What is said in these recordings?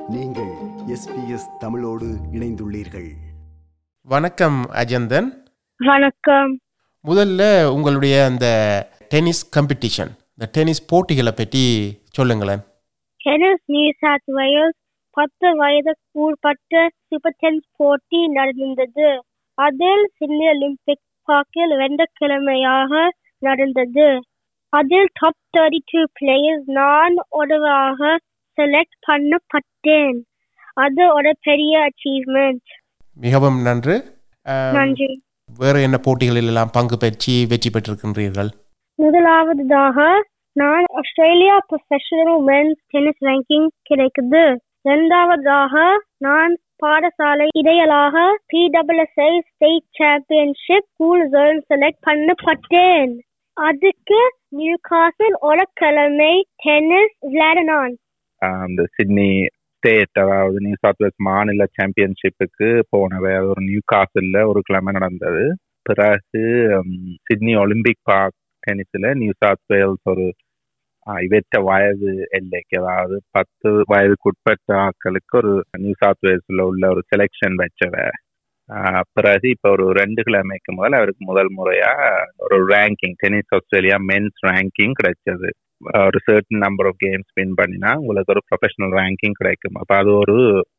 நீங்கள் எஸ்பிஎஸ் தமிழோடு இணைந்துள்ளீர்கள் வணக்கம் அஜந்தன் வணக்கம் முதல்ல உங்களுடைய அந்த டென்னிஸ் காம்படிஷன் இந்த டென்னிஸ் போட்டிகளை பற்றி சொல்லுங்களேன் டென்னிஸ் நியூ சவுத் வேல்ஸ் பத்து வயதுக்கு உட்பட்ட சூப்பர் டென்னிஸ் போட்டி நடந்தது அதில் சிட்னி ஒலிம்பிக் பார்க்கில் வெள்ளிக்கிழமையாக நடந்தது அதில் டாப் தேர்ட்டி டூ பிளேயர்ஸ் நான் ஒருவராக செலக்ட் பண்ணப்பட்டேன் அது ஒரு பெரிய அச்சீவ்மெண்ட் மிகவும் நன்று ஆம், நன்றி வேறு என்ன போட்டிகளில் எல்லாம் பங்கு பெற்றி வெற்றி பெற்றிருக்கின்றீர்கள் முதலாவதாக நான் Australia professional men's tennis ranking கிடைக்குது இரண்டாவதாக நான் பாடசாலை இடையலாக பிடபிள்எஸ்ஐ state championship school zone select பண்ணப்பட்டேன் அதுக்கு நியூ காசில் ஒரு கிழமை டென்னிஸ் விளையாடினான் ஆஹ் இந்த சிட்னி ஸ்டேட் அதாவது நியூ சவுத் வேல்ஸ் மாநில சாம்பியன்ஷிப்புக்கு போனவை அது ஒரு நியூ காசில்ல ஒரு கிழமை நடந்தது பிறகு ஹம், சிட்னி ஒலிம்பிக் பார்க் டென்னிஸ்ல நியூ சவுத் வேல்ஸ் ஒரு ஆஹ், இவற்ற வயது எல்லைக்கு அதாவது பத்து வயதுக்கு உட்பட்ட ஆட்களுக்கு ஒரு நியூ சவுத் வேல்ஸ்ல உள்ள ஒரு செலெக்ஷன் வச்சவ ஆஹ், பிறகு இப்போ ஒரு ரெண்டு கிழமைக்கு முதல் அவருக்கு முதல் முறையா ஒரு ranking tennis Australia men's ranking கிடைச்சது ஒரு certain number of games win பண்ணினா உங்களுக்கு ஒரு ப்ரொஃபஷனல் ரேங்கிங் கிடைக்கும் அப்போ அது ஒரு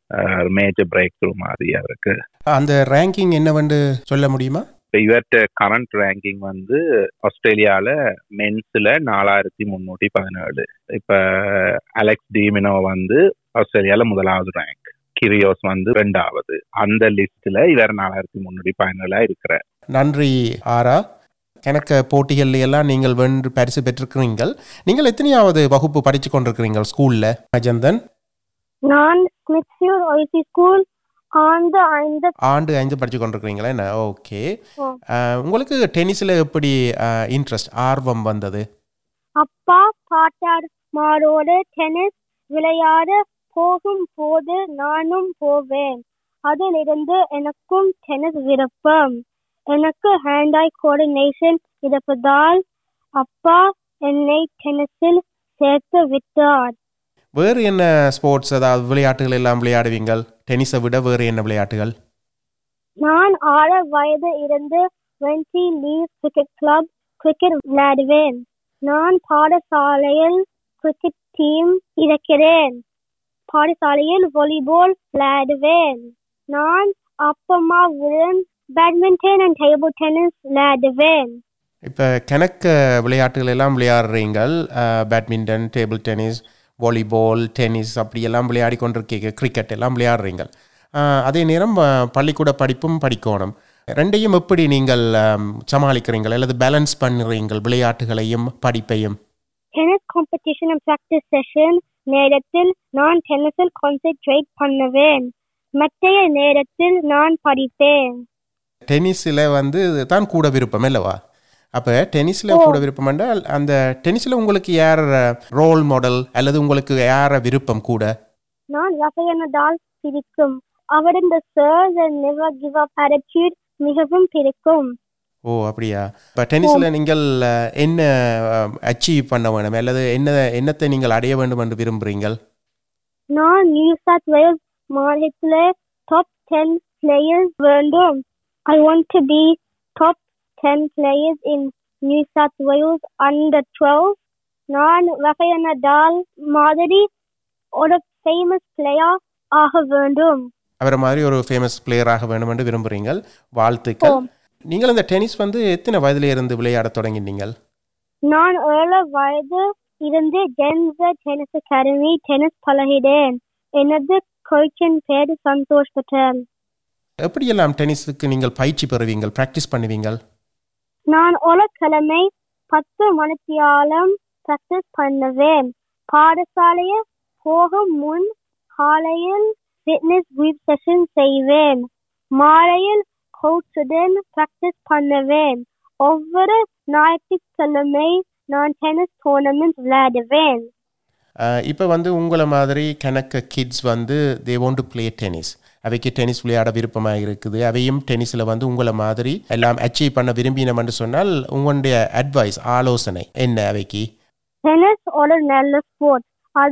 மேஜர் பிரேக் த்ரூ மாதிரியா இருக்கு அந்த ரேங்கிங் என்னவென்று சொல்ல முடியுமா இப்போ இவர்கிட்ட கரண்ட் ரேங்கிங் வந்து ஆஸ்திரேலியாவில் மென்ஸில் நாலாயிரத்தி முந்நூற்றி பதினேழு இப்போ அலெக்ஸ் டீமினோ வந்து ஆஸ்திரேலியாவில் முதலாவது ரேங்க் கிரியோஸ் வந்து ரெண்டாவது அந்த லிஸ்ட்டில் இவர் நாலாயிரத்தி முந்நூற்றி பதினேழாக இருக்கிறார் நன்றி ஆரா கணக்க போட்டிகள்ல எல்லாம் நீங்கள் வென்று பரிசு பெற்றிருக்கிறீங்கள் நீங்கள் எத்தனையாவது வகுப்பு படித்து கொண்டிருக்கிறீங்க ஸ்கூலில் அஜந்தன் நான் ஸ்மித்ஃபீல்ட் ஒய்சி ஸ்கூல் ஆண்டு ஐந்து ஆண்டு ஐந்து படித்து கொண்டிருக்கிறீங்களா என்ன ஓகே ஓ. உங்களுக்கு டென்னிஸில் எப்படி இன்ட்ரெஸ்ட் ஆர்வம் வந்தது அப்பா பாட்டார் மாரோடு டென்னிஸ் விளையாட போகும் போது நானும் போவேன் அதிலிருந்து எனக்கும் டென்னிஸ் விருப்பம் எனக்கு ஹேண்ட் ஐ கோஆர்டினேஷன் இருப்பதால் அப்பா என்னை டென்னிஸில் சேர்த்து விட்டார் வேறு என்ன ஸ்போர்ட்ஸ் அதாவது விளையாட்டுகள் எல்லாம் விளையாடுவீங்கள் டென்னிஸை விட வேறு என்ன விளையாட்டுகள் நான் ஆறு வயது இருந்து twenty leave cricket club cricket விளையாடுவேன் நான் பாடசாலையில் கிரிக்கெட் டீம் இருக்கிறேன் பாடசாலையில் வாலிபால் விளையாடுவேன் நான் அப்பம்மாவுடன் பேட்மிண்டன் அண்ட் டேபிள் டென்னிஸ் விளையாடுவேன் இப்போ கணக்க விளையாட்டுகள் எல்லாம் விளையாடுறீங்கள் badminton table tennis volleyball tennis அப்படியெல்லாம் விளையாடி கொண்டிருக்கீங்க கிரிக்கெட் எல்லாம் விளையாடுறீங்க அஹ், அதே நேரம் அஹ், பள்ளிக்கூட படிப்பும் படிக்கணும் ரெண்டையும் எப்படி நீங்கள் அம், சமாளிக்கிறீங்கள் அல்லது பேலன்ஸ் பண்ணுறீங்கள் விளையாட்டுகளையும் படிப்பையும் tennis competition and practice session நேரத்தில் நான் டென்னிஸில் கான்சென்ட்ரேட் பண்ணுவேன் மற்றைய நேரத்தில் நான் படிப்பேன் டென்னிஸில் வந்து தான் கூட விருப்பம் அல்லவா அப்போ டென்னிஸில் கூட விருப்பம் என்றால் அந்த டென்னிஸில் உங்களுக்கு யார் ரோல் மாடல் அல்லது உங்களுக்கு யார விருப்பம் கூட நான் ரஃபேல் நடால் பிடிக்கும் அவரின் சர்ஸ் and never give up attitude மிகவும் பிடிக்கும் ஓ அப்படியா இப்போ டென்னிஸில் நீங்கள் அஹ், என்ன அச்சீவ் பண்ண வேணும் அல்லது என்ன என்னத்தை நீங்கள் அடைய வேண்டும் என்று விரும்புகிறீங்கள் நான் நியூ சவுத் வேல்ஸ் மாநிலத்தில் டாப் டென் பிளேயர்ஸ் வேண்டும் I want to be top ten players in New South Wales under twelve நான் ரஃபேல் நடால் மாதிரி ஒரு ஃபேமஸ் பிளேயர் ஆக வேண்டும் அவரை மாதிரி ஒரு ஃபேமஸ் பிளேயராக வேண்டும் என்று விரும்புகிறீங்கள் வாழ்த்துக்கள் ஆம். நீங்கள் இந்த டென்னிஸ் வந்து எத்தனை வயதில இருந்து விளையாடத் தொடங்கினீங்கள் நான் ஏழு வயது இருந்து ஜென்ச டென்னிஸ் அகாடமி டென்னிஸ் பழகினேன் எனது கோச்சின் பேர் சந்தோஷ் பட்டேல் எப்படியெல்லாம் டென்னிஸுக்கு நீங்கள் பயிற்சி பெறுவீங்கள் ப்ராக்டிஸ் பண்ணுவீங்கள் நான் ஒரு கிழமை பத்து மணித்தியாலம் பிராக்டிஸ் பண்ணுவேன் பாடசாலையில் போகும் முன் காலையில் ஃபிட்னஸ் குரூப் செஷன் செய்வேன் மாலையில் கோச்சுடன் பிராக்டிஸ் பண்ணுவேன் ஒவ்வொரு ஞாயிற்றுக்கிழமை நான் டென்னிஸ் டோர்னமெண்ட் விளையாடுவேன் இப்போ வந்து உங்களை மாதிரி கணக்க கிட்ஸ் வந்து they want to play tennis அவைக்கு டென்னிஸ் விளையாட விருப்பமாக இருக்குது அவையும் டென்னிஸில் வந்து உங்களை மாதிரி எல்லாம் அச்சீவ் பண்ண விரும்பினோம் என்று சொன்னால் உங்களுடைய அட்வைஸ் ஆலோசனை என்ன அவைக்கு டென்னிஸ் ஒரு நல்ல ஸ்போர்ட் அது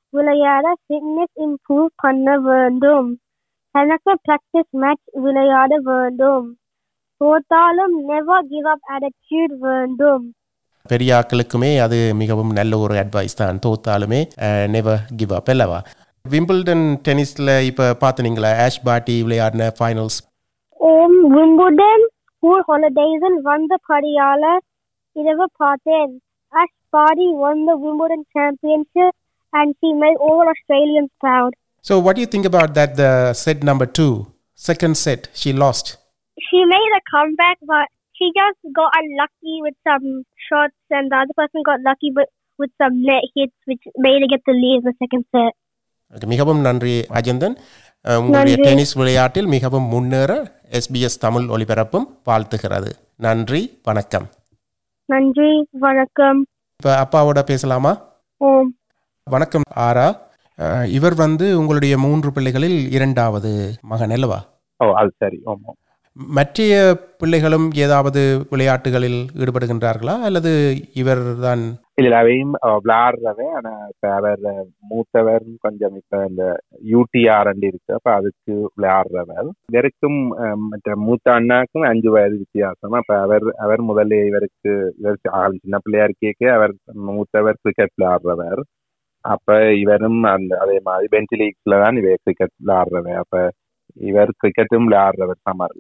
விளையாட ஃபிட்னஸ் இம்ப்ரூவ் பண்ண வேண்டும் எனக்கு ப்ராக்டிஸ் மேட்ச் விளையாட வேண்டும் தோத்தாலும் நெவர் கிவ் அப் attitude வேண்டும் பெரிய ஆட்களுக்குமே அது மிகவும் நல்ல ஒரு அட்வைஸ் தான் தோத்தாலுமே நெவர் கிவ் அப் அல்லவா விம்பிள்டன் டென்னிஸில் இப்போ பார்த்துனீங்களா ஆஷ் பாட்டி விளையாடின ஃபைனல்ஸ் ஓம் விம்புடன் ஸ்கூல் ஹாலிடேஸில் வந்தபடியால இரவு பார்த்தேன் Ash Barty won the Wimbledon championship and she made all Australians proud. So what you think about that the set number two second set she lost She made a comeback, but she just got unlucky with some shots, and the other person got lucky with, with some net hits, which made her get the lead in the second set. மிகவும் நன்றி அஜந்தன் அஹ், உங்களுடைய நன்றி. Tennis விளையாட்டில் மிகவும் முன்னேற SBS Tamil ஒலிபரப்பும் வாழ்த்துகிறது நன்றி வணக்கம் Nandri, Vanakkam, இப்போ அப்பாவோட பேசலாமா Om. வணக்கம் ஆரா அஹ், இவர் வந்து உங்களுடைய மூன்று பிள்ளைகளில் இரண்டாவது மகன் அல்லவா ஓ அது சரி ஆமா மற்றைய பிள்ளைகளும் ஏதாவது விளையாட்டுகளில் ஈடுபடுகின்றார்களா அல்லது இவர்தான் இல்ல அவையும் அஹ், விளையாடுறவன் ஆனா இப்ப அவர் மூத்தவர் கொஞ்சம் இப்ப இந்த யூடிஆர் இருக்கு அப்ப அதுக்கு விளையாடுறவர் இவருக்கும் அஹ், மற்ற மூத்த அண்ணாக்கும் அஞ்சு வயது வித்தியாசம் அப்ப அவர் அவர் முதல்ல இவருக்கு இவர் ஆள் சின்ன பிள்ளையா இருக்கே அவர் மூத்தவர் கிரிக்கெட் விளையாடுறவர் அப்ப இவரும் அந்த அதே மாதிரி பெஞ்ச் லீக்ஸ்ல தான் இவர் கிரிக்கெட் விளையாடுறவர் அப்ப இவர் கிரிக்கெட்டும் விளையாடுறவர் சம்மர்ல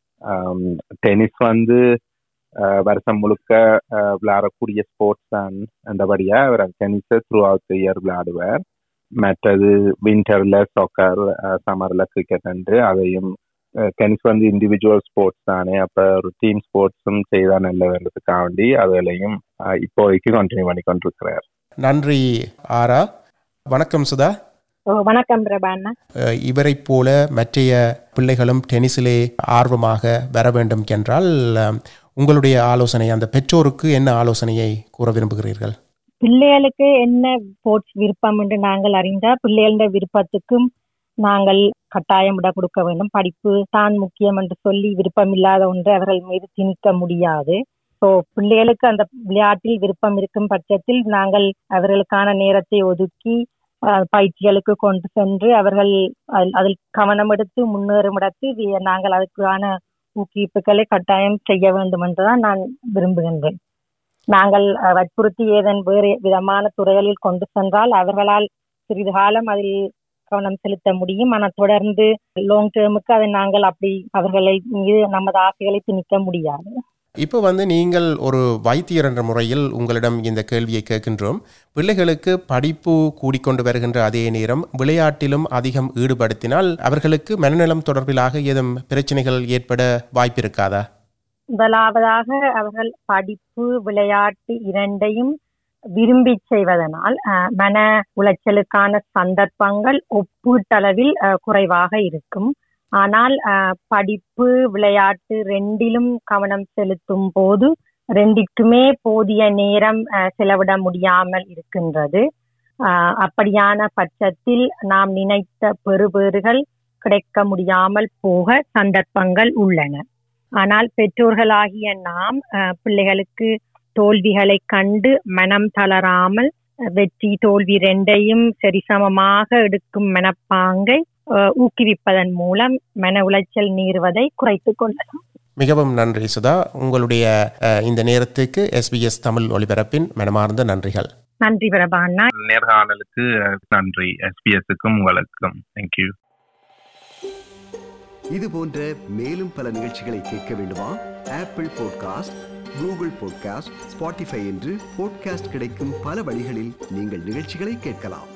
டென்னிஸ் வந்து அஹ், வருஷம் முழுக்க அஹ், விளையாடக்கூடிய ஸ்போர்ட்ஸ் தான் அந்தபடியா அவர் டென்னிஸை த்ரூ அவுட் இயர் விளையாடுவார் மற்றது வின்டர்ல சாக்கர் சம்மர்ல கிரிக்கெட் என்று அதையும் டென்னிஸ் வந்து இண்டிவிஜுவல் ஸ்போர்ட்ஸ் தானே அப்ப ஒரு டீம் ஸ்போர்ட்ஸும் செய்தா நல்லதுன்றதுக்காக வேண்டி அதிலையும் அஹ், இப்போதைக்கு கண்டினியூ பண்ணி கொண்டிருக்கிறார் நன்றி ஆரா வணக்கம் சுதா ஓ வணக்கம் பிரபாண்ணா அஹ், இவரைப் போல மற்றைய பிள்ளைகளும் டென்னிஸிலே ஆர்வமாக வர வேண்டும் என்றால் அஹ், உங்களுடைய ஆலோசனை அந்த பெற்றோருக்கு என்ன ஆலோசனையை கூற விரும்புகிறீர்கள் பிள்ளைகளுக்கு என்ன ஸ்போர்ட்ஸ் விருப்பம் என்று நாங்கள் அறிந்தால் பிள்ளைகள விருப்பத்துக்கும் நாங்கள் கட்டாயம் விட கொடுக்க வேண்டும் படிப்பு தான் முக்கியம் என்று சொல்லி விருப்பம் இல்லாத ஒன்றை அவர்கள் மீது திணிக்க முடியாது ஸோ பிள்ளைகளுக்கு அந்த விளையாட்டில் விருப்பம் இருக்கும் பட்சத்தில் நாங்கள் அவர்களுக்கான நேரத்தை ஒதுக்கி அஹ், பயிற்சிகளுக்கு கொண்டு சென்று அவர்கள் அதில் அதில் கவனம் எடுத்து முன்னேறும் இடத்து வி- நாங்கள் அதுக்கான ஊக்குவிப்புகளை கட்டாயம் செய்ய வேண்டும் என்றுதான் நான் விரும்புகின்றேன் நாங்கள் அஹ், வற்புறுத்தி ஏதன் வேறு விதமான துறைகளில் கொண்டு சென்றால் அவர்களால் சிறிது காலம் அதில் கவனம் செலுத்த முடியும் ஆனால் தொடர்ந்து லாங் டேர்முக்கு அதை நாங்கள் அப்படி அவர்களை மீது நமது ஆசைகளை திணிக்க முடியாது இப்போ வந்து நீங்கள் ஒரு வைத்தியர் என்ற முறையில் உங்களிடம் இந்த கேள்வியை கேட்கின்றோம் பிள்ளைகளுக்கு படிப்பு கூடிக்கொண்டு வருகின்ற அதே நேரம் விளையாட்டிலும் அதிகம் ஈடுபடுத்தினால் அவர்களுக்கு மனநலம் தொடர்பிலாக ஏதும் பிரச்சனைகள் ஏற்பட வாய்ப்பு இருக்காதா முதலாவதாக அவர்கள் படிப்பு விளையாட்டு இரண்டையும் விரும்பி செய்வதனால் அஹ், மன உளைச்சலுக்கான சந்தர்ப்பங்கள் ஒப்பீட்டளவில் அஹ், குறைவாக இருக்கும் ஆனால் அஹ், படிப்பு விளையாட்டு ரெண்டிலும் கவனம் செலுத்தும் போது ரெண்டிற்குமே போதிய நேரம் அஹ், செலவிட முடியாமல் இருக்கின்றது அஹ், அப்படியான பட்சத்தில் நாம் நினைத்த பெறுபேறுகள் கிடைக்க முடியாமல் போக சந்தர்ப்பங்கள் உள்ளன ஆனால் பெற்றோர்களாகிய நாம் அஹ், பிள்ளைகளுக்கு தோல்விகளை கண்டு மனம் தளராமல் அஹ், வெற்றி தோல்வி ரெண்டையும் சரிசமமாக எடுக்கும் மனப்பாங்கை அஹ், ஊக்குவிப்பதன் மூலம் மன உளைச்சல் நீர்வதை குறைத்துக் கொள்ளலாம் மிகவும் நன்றி சுதா உங்களுடைய அஹ், இந்த நேரத்துக்கு எஸ்பிஎஸ் தமிழ் ஒலிபரப்பின் மனமார்ந்த நன்றிகள் நன்றி பிரபாண்ணா நேர்காணலுக்கு அஹ், நன்றி எஸ்பிஎஸ்க்கும் உங்களுக்கும் தேங்க்யூ இது போன்ற மேலும் பல நிகழ்ச்சிகளை கேட்க வேண்டுமா Apple podcast Google podcast Spotify என்று பாட்காஸ்ட் கிடைக்கும் பல வழிகளில் நீங்கள் நிகழ்ச்சிகளை கேட்கலாம்